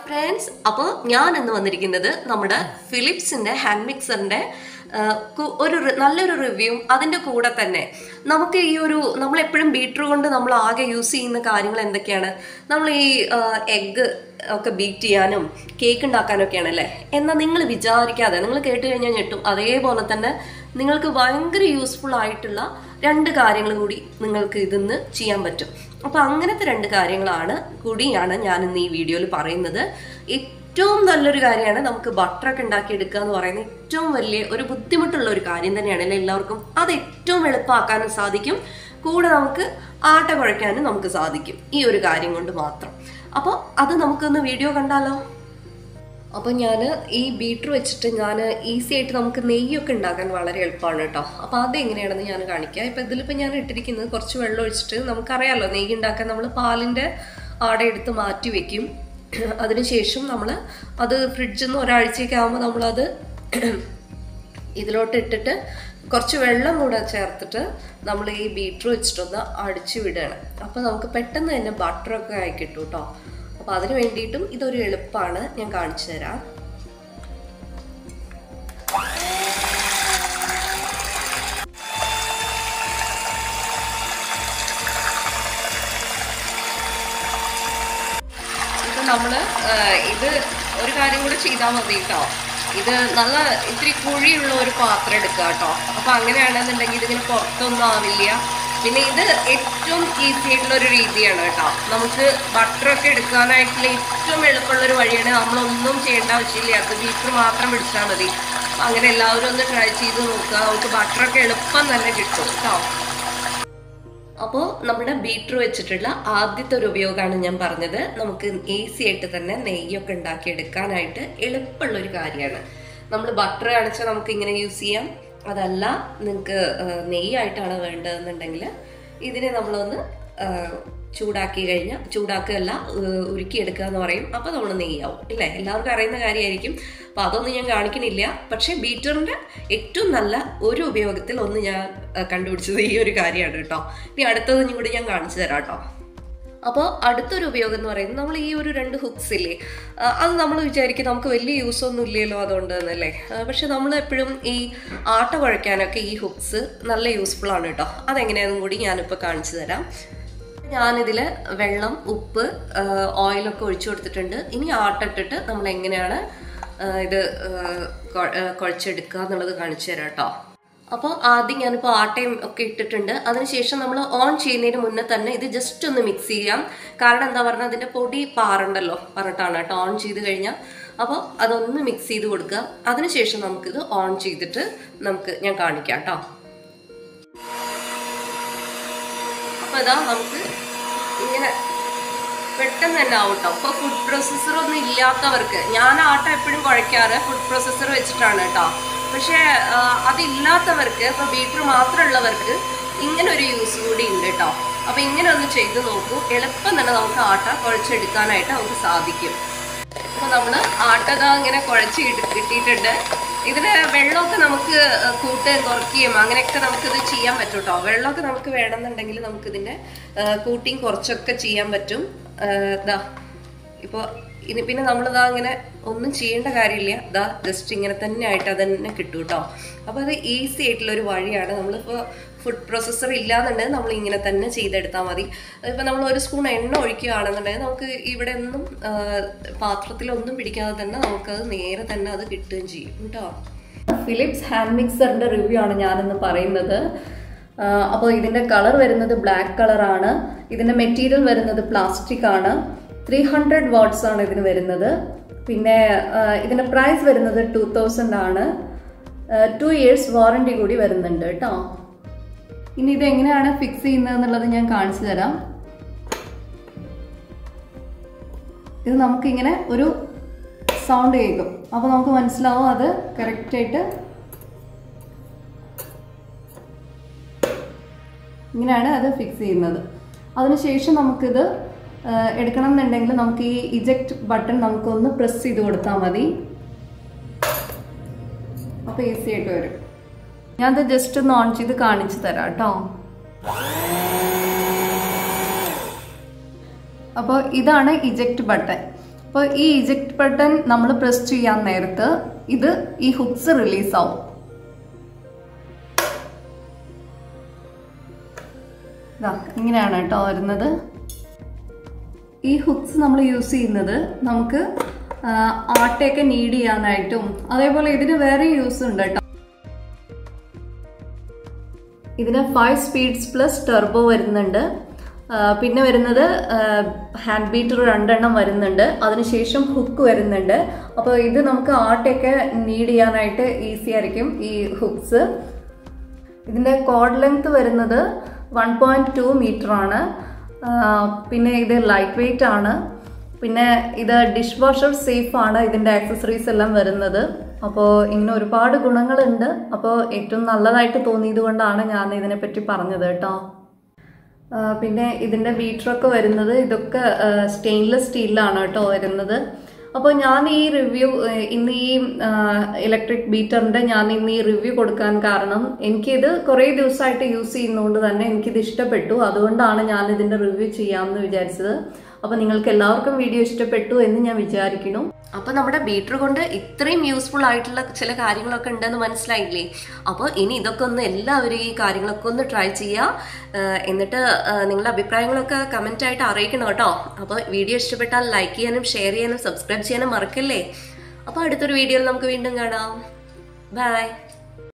friends അപ്പോൾ ഞാൻ ഇന്ന് വന്നിരിക്കുന്നത് നമ്മുടെ ഫിലിപ്സിന്റെ ഹാൻഡ് മിക്സറിന്റെ ആ, കു- ഒരു റി- നല്ലൊരു റിവ്യൂ അതിന്റെ കൂടെ തന്നെ നമുക്ക് ഈ ഒരു നമ്മൾ എപ്പോഴും ബീറ്റർ കൊണ്ട് നമ്മൾ ആകെ യൂസ് ചെയ്യുന്ന കാര്യങ്ങൾ എന്തൊക്കെയാണ് നമ്മൾ ഈ എഗ്ഗ് ഒക്കെ ബീറ്റ് ചെയ്യാനും കേക്ക് ഉണ്ടാക്കാനൊക്കെയാണ് അല്ലേ എന്നാൽ നിങ്ങൾ വിചാരിക്കാതെ നിങ്ങൾ കേട്ട് കഴിഞ്ഞാൽ ഞെട്ടും അതേപോലെ തന്നെ നിങ്ങൾക്ക് ഭയങ്കര യൂസ്ഫുൾ ആയിട്ടുള്ള രണ്ട് കാര്യങ്ങൾ കൂടി നിങ്ങൾക്ക് ഇതിന്ന് ചെയ്യാൻ പറ്റും അപ്പോൾ അങ്ങനത്തെ രണ്ട് കാര്യങ്ങളാണ് കൂടിയാണ് ഞാൻ ഇന്ന് ഈ വീഡിയോയിൽ പറയുന്നത് ഏറ്റവും നല്ലൊരു കാര്യമാണ് നമുക്ക് ബട്ടറൊക്കെ ഉണ്ടാക്കിയെടുക്കുക എന്ന് പറയുന്നത് ഏറ്റവും വലിയ ഒരു ബുദ്ധിമുട്ടുള്ള ഒരു കാര്യം തന്നെയാണ് അല്ലേ എല്ലാവർക്കും അത് ഏറ്റവും എളുപ്പമാക്കാനും സാധിക്കും കൂടെ നമുക്ക് ആട്ട കുഴയ്ക്കാനും നമുക്ക് സാധിക്കും ഈ ഒരു കാര്യം കൊണ്ട് മാത്രം അപ്പോൾ അത് നമുക്കൊന്ന് വീഡിയോ കണ്ടാലോ അപ്പോൾ ഞാൻ ഈ ബീറ്റർ വെച്ചിട്ട് ഞാൻ ഈസി ആയിട്ട് നമുക്ക് നെയ്യൊക്കെ ഉണ്ടാക്കാൻ വളരെ എളുപ്പമാണ് കേട്ടോ അപ്പോൾ അത് എങ്ങനെയാണെന്ന് ഞാൻ കാണിക്കാം ഇപ്പോൾ ഇതിലിപ്പോൾ ഞാൻ ഇട്ടിരിക്കുന്നത് കുറച്ച് വെള്ളം ഒഴിച്ചിട്ട് നമുക്കറിയാമല്ലോ നെയ്യ് ഉണ്ടാക്കാൻ നമ്മൾ പാലിൻ്റെ ആട എടുത്ത് മാറ്റി വെക്കും അതിനുശേഷം നമ്മൾ അത് ഫ്രിഡ്ജിൽ നിന്ന് ഒരാഴ്ചയൊക്കെ ആകുമ്പോൾ നമ്മളത് ഇതിലോട്ട് ഇട്ടിട്ട് കുറച്ച് വെള്ളം കൂടെ ചേർത്തിട്ട് നമ്മൾ ഈ ബീറ്റർ വെച്ചിട്ടൊന്ന് അടിച്ചു വിടുകയാണ് അപ്പോൾ നമുക്ക് പെട്ടെന്ന് തന്നെ ബട്ടറൊക്കെ ആയി കിട്ടും കേട്ടോ അപ്പോൾ അതിന് വേണ്ടിയിട്ടും ഇതൊരു എളുപ്പമാണ് ഞാൻ കാണിച്ചു തരാം ഇപ്പൊ നമ്മള് ആ, ഇത് ഒരു കാര്യം കൂടെ ചെയ്താൽ മതി കേട്ടോ ഇത് നല്ല ഇത്തിരി കുഴിയുള്ള ഒരു പാത്രം എടുക്കുക കേട്ടോ അപ്പൊ അങ്ങനെയാണെന്നുണ്ടെങ്കിൽ ഇതിങ്ങനെ പുറത്തൊന്നും ആവില്ല പിന്നെ ഇത് ഏറ്റവും ഈസി ആയിട്ടുള്ള ഒരു രീതിയാണ് കേട്ടോ നമുക്ക് ബട്ടറൊക്കെ എടുക്കാനായിട്ടുള്ള ഏറ്റവും എളുപ്പമുള്ള ഒരു വഴിയാണ് നമ്മളൊന്നും ചെയ്യേണ്ട ആവശ്യമില്ല അത് ബീറ്റർ മാത്രം പിടിച്ചാൽ മതി അപ്പൊ അങ്ങനെ എല്ലാവരും ഒന്ന് ട്രൈ ചെയ്ത് നോക്കുക നമുക്ക് ബട്ടറൊക്കെ എളുപ്പം തന്നെ കിട്ടും കേട്ടോ അപ്പോൾ നമ്മുടെ ബീറ്റർ വെച്ചിട്ടുള്ള ആദ്യത്തെ ഒരു ഉപയോഗമാണ് ഞാൻ പറഞ്ഞത് നമുക്ക് ഈസി ആയിട്ട് തന്നെ നെയ്യൊക്കെ ഉണ്ടാക്കി എടുക്കാനായിട്ട് എളുപ്പമുള്ള ഒരു കാര്യമാണ് നമ്മൾ ബട്ടർ കാണിച്ചാൽ നമുക്ക് ഇങ്ങനെ യൂസ് ചെയ്യാം അതല്ല നിങ്ങൾക്ക് നെയ്യായിട്ടാണ് വേണ്ടതെന്നുണ്ടെങ്കിൽ ഇതിനെ നമ്മളൊന്ന് ആ, ചൂടാക്കി കഴിഞ്ഞാൽ ചൂടാക്കുകയല്ല ഏഹ്, ഉരുക്കിയെടുക്കുക എന്ന് പറയും അപ്പോൾ നമ്മൾ നെയ്യാവും ഇല്ലേ എല്ലാവർക്കും അറിയുന്ന കാര്യമായിരിക്കും അപ്പോൾ അതൊന്നും ഞാൻ കാണിക്കണില്ല പക്ഷേ ബീറ്ററിൻ്റെ ഏറ്റവും നല്ല ഒരു ഉപയോഗത്തിൽ ഒന്ന് ഞാൻ ആ, കണ്ടുപിടിച്ചത് ഈ ഒരു കാര്യമാണ് കേട്ടോ ഇനി അടുത്തതും കൂടി ഞാൻ കാണിച്ചു തരാം കേട്ടോ അപ്പോൾ അടുത്തൊരു ഉപയോഗം എന്ന് പറയുന്നത് നമ്മൾ ഈ ഒരു രണ്ട് ഹുക്സ് ഇല്ലേ ആ, അത് നമ്മൾ വിചാരിക്കും നമുക്ക് വലിയ യൂസ് ഒന്നും ഇല്ലല്ലോ അതുകൊണ്ട് എന്നല്ലേ ആ, പക്ഷെ നമ്മൾ എപ്പോഴും ഈ ആട്ട കുഴയ്ക്കാനൊക്കെ ഈ ഹുക്സ് നല്ല യൂസ്ഫുൾ ആണ് കേട്ടോ അതെങ്ങനെയാണെന്നും കൂടി ഞാനിപ്പോൾ കാണിച്ചു തരാം ഞാനിതിൽ വെള്ളം ഉപ്പ് ആ, ഓയിലൊക്കെ ഒഴിച്ചു കൊടുത്തിട്ടുണ്ട് ഇനി ആട്ട ഇട്ടിട്ട് നമ്മൾ എങ്ങനെയാണ് ആ, ഇത് ആ, കൊ- ആ, കുഴച്ചെടുക്കുക എന്നുള്ളത് കാണിച്ചു തരാം കേട്ടോ അപ്പോൾ ആദ്യം ഞാനിപ്പോൾ ആട്ടയും ഒക്കെ ഇട്ടിട്ടുണ്ട് അതിനുശേഷം നമ്മൾ ഓൺ ചെയ്യുന്നതിന് മുന്നേ തന്നെ ഇത് ജസ്റ്റ് ഒന്ന് മിക്സ് ചെയ്യാം കാരണം എന്താ പറഞ്ഞാൽ അതിൻ്റെ പൊടി പാറണ്ടല്ലോ പറഞ്ഞിട്ടാണ് കേട്ടോ ഓൺ ചെയ്ത് കഴിഞ്ഞാൽ അപ്പോൾ അതൊന്ന് മിക്സ് ചെയ്ത് കൊടുക്കുക അതിനുശേഷം നമുക്കിത് ഓൺ ചെയ്തിട്ട് നമുക്ക് ഞാൻ കാണിക്കാം കേട്ടോ അപ്പോൾ ഇതാ നമുക്ക് ഇങ്ങനെ പെട്ടെന്ന് തന്നെ ആവും കേട്ടോ അപ്പോൾ ഫുഡ് പ്രോസസ്സർ ഒന്നും ഇല്ലാത്തവർക്ക് ഞാൻ ആട്ട എപ്പോഴും കുഴയ്ക്കാറ് ഫുഡ് പ്രോസസ്സർ വെച്ചിട്ടാണ് കേട്ടോ പക്ഷേ ആ, അതില്ലാത്തവർക്ക് ഇപ്പോൾ ബീറ്റർ മാത്രമുള്ളവർക്ക് ഇങ്ങനെ ഒരു യൂസ് കൂടി ഉണ്ട് കേട്ടോ അപ്പോൾ ഇങ്ങനെ ഒന്ന് ചെയ്ത് നോക്കൂ എളുപ്പം തന്നെ നമുക്ക് ആട്ട കുഴച്ചെടുക്കാനായിട്ട് നമുക്ക് സാധിക്കും അപ്പോൾ നമ്മൾ ആട്ടക ഇങ്ങനെ കുഴച്ച് കിട്ടി- കിട്ടിയിട്ടുണ്ട് ഇതിന് വെള്ളമൊക്കെ നമുക്ക് കൂട്ടുകയും കുറയ്ക്കുകയും അങ്ങനെയൊക്കെ നമുക്കിത് ചെയ്യാൻ പറ്റും കേട്ടോ വെള്ളമൊക്കെ നമുക്ക് വേണമെന്നുണ്ടെങ്കിൽ നമുക്കിതിൻ്റെ കൂട്ടിയും കുറച്ചൊക്കെ ചെയ്യാൻ പറ്റും ആ, ദാ ഇപ്പോൾ ഇനി പിന്നെ നമ്മളിതാ ഇങ്ങനെ ഒന്നും ചെയ്യേണ്ട കാര്യമില്ല ഇതാ ജസ്റ്റ് ഇങ്ങനെ തന്നെ ആയിട്ട് അത് തന്നെ കിട്ടും കേട്ടോ അപ്പോൾ അത് ഈസി ആയിട്ടുള്ള ഒരു വഴിയാണ് നമ്മളിപ്പോൾ ഫുഡ് പ്രോസസ്സർ ഇല്ലാന്നുണ്ടെങ്കിൽ നമ്മൾ ഇങ്ങനെ തന്നെ ചെയ്തെടുത്താൽ മതി ഇപ്പം നമ്മൾ ഒരു സ്പൂൺ എണ്ണ ഒഴിക്കുകയാണെന്നുണ്ടെങ്കിൽ നമുക്ക് ഇവിടെ ഒന്നും ആ, പാത്രത്തിലൊന്നും പിടിക്കാതെ തന്നെ നമുക്കത് നേരെ തന്നെ അത് കിട്ടുകയും ചെയ്യും കേട്ടോ ഫിലിപ്സ് ഹാൻഡ് മിക്സറിൻ്റെ റിവ്യൂ ആണ് ഞാനിന്ന് പറയുന്നത് അപ്പോൾ ഇതിൻ്റെ കളർ വരുന്നത് ബ്ലാക്ക് കളറാണ് ഇതിൻ്റെ മെറ്റീരിയൽ വരുന്നത് പ്ലാസ്റ്റിക് ആണ് ത്രീ ഹൺഡ്രഡ് വാട്ട്സ് ആണ് ഇതിന് വരുന്നത് പിന്നെ ആ, ഇതിൻ്റെ പ്രൈസ് വരുന്നത് ടു തൗസൻഡ് ആണ് ടു ഇയേഴ്സ് വാറണ്ടി കൂടി വരുന്നുണ്ട് കേട്ടോ ഇനി ഇത് എങ്ങനെയാണ് ഫിക്സ് ചെയ്യുന്നത് എന്നുള്ളത് ഞാൻ കാണിച്ചു തരാം ഇത് നമുക്കിങ്ങനെ ഒരു സൗണ്ട് കേൾക്കും അപ്പോൾ നമുക്ക് മനസ്സിലാവും അത് കറക്റ്റായിട്ട് ഇങ്ങനെയാണ് അത് ഫിക്സ് ചെയ്യുന്നത് അതിനുശേഷം നമുക്കിത് ആ, എടുക്കണം എന്നുണ്ടെങ്കിൽ നമുക്ക് ഈ ഇജക്റ്റ് ബട്ടൺ നമുക്കൊന്ന് പ്രസ് ചെയ്ത് കൊടുത്താൽ മതി അപ്പോൾ ഈസി ആയിട്ട് വരും ഞാനത് ജസ്റ്റ് ഒന്ന് ഓൺ ചെയ്ത് കാണിച്ചു തരാം കേട്ടോ അപ്പോൾ ഇതാണ് ഇജക്റ്റ് ബട്ടൺ അപ്പോൾ ഈ ഇജക്ട് ബട്ടൺ നമ്മൾ പ്രസ് ചെയ്യാൻ നേരത്ത് ഇത് ഈ ഹുക്സ് റിലീസ് ആവും ഇതാ ഇങ്ങനെയാണ് കേട്ടോ വരുന്നത് ഈ ഹുക്സ് നമ്മൾ യൂസ് ചെയ്യുന്നത് നമുക്ക് ആ, ആട്ടയൊക്കെ നീഡ് ചെയ്യാനായിട്ടും അതേപോലെ ഇതിന് വേറെ യൂസ് ഉണ്ട് കേട്ടോ ഇതിന് ഫൈവ് സ്പീഡ്സ് പ്ലസ് ടെർബോ വരുന്നുണ്ട് ആ, പിന്നെ വരുന്നത് ഹാൻഡ് ബീറ്റർ രണ്ടെണ്ണം വരുന്നുണ്ട് അതിനുശേഷം ഹുക്ക് വരുന്നുണ്ട് അപ്പോൾ ഇത് നമുക്ക് ആട്ടയൊക്കെ നീഡ് ചെയ്യാനായിട്ട് ഈസി ആയിരിക്കും ഈ ഹുക്സ് ഇതിൻ്റെ കോഡ് ലെങ്ത് വരുന്നത് വൺ പോയിന്റ് ടു മീറ്റർ ആണ് ആ, പിന്നെ ഇത് ലൈറ്റ് വെയിറ്റ് ആണ് പിന്നെ ഇത് ഡിഷ് വാഷർ സേഫ് ആണ് ഇതിൻ്റെ ആക്സസറീസ് എല്ലാം വരുന്നത് അപ്പോൾ ഇങ്ങനെ ഒരുപാട് ഗുണങ്ങളുണ്ട് അപ്പോൾ ഏറ്റവും നല്ലതായിട്ട് തോന്നിയത് കൊണ്ടാണ് ഞാൻ ഇതിനെപ്പറ്റി പറഞ്ഞത് കേട്ടോ ആ, പിന്നെ ഇതിൻ്റെ ബീറ്ററൊക്കെ വരുന്നത് ഇതൊക്കെ സ്റ്റെയിൻലെസ് സ്റ്റീലിലാണ് കേട്ടോ വരുന്നത് അപ്പോൾ ഞാൻ ഈ റിവ്യൂ ഇന്ന് ഈ ഇലക്ട്രിക് ബീറ്ററിൻ്റെ ഞാൻ ഇന്ന് ഈ റിവ്യൂ കൊടുക്കാൻ കാരണം എനിക്കിത് കുറേ ദിവസമായിട്ട് യൂസ് ചെയ്യുന്നതുകൊണ്ട് തന്നെ എനിക്കിത് ഇഷ്ടപ്പെട്ടു അതുകൊണ്ടാണ് ഞാൻ ഇതിൻ്റെ റിവ്യൂ ചെയ്യാമെന്ന് വിചാരിച്ചത് അപ്പോൾ നിങ്ങൾക്ക് എല്ലാവർക്കും വീഡിയോ ഇഷ്ടപ്പെട്ടു എന്ന് ഞാൻ വിചാരിക്കുന്നു അപ്പോൾ നമ്മുടെ ബീറ്റർ കൊണ്ട് ഇത്രയും യൂസ്ഫുൾ ആയിട്ടുള്ള ചില കാര്യങ്ങളൊക്കെ ഉണ്ടെന്ന് മനസ്സിലായില്ലേ അപ്പോൾ ഇനി ഇതൊക്കെ ഒന്ന് എല്ലാവരും ഈ കാര്യങ്ങളൊക്കെ ഒന്ന് ട്രൈ ചെയ്യുക ആഹ് എന്നിട്ട് ആഹ് നിങ്ങളുടെ അഭിപ്രായങ്ങളൊക്കെ കമൻ്റ് ആയിട്ട് അറിയിക്കണം കേട്ടോ അപ്പോൾ വീഡിയോ ഇഷ്ടപ്പെട്ടാൽ ലൈക്ക് ചെയ്യാനും ഷെയർ ചെയ്യാനും സബ്സ്ക്രൈബ് ചെയ്യാനും മറക്കല്ലേ അപ്പോൾ അടുത്തൊരു വീഡിയോയിൽ നമുക്ക് വീണ്ടും കാണാം ബൈ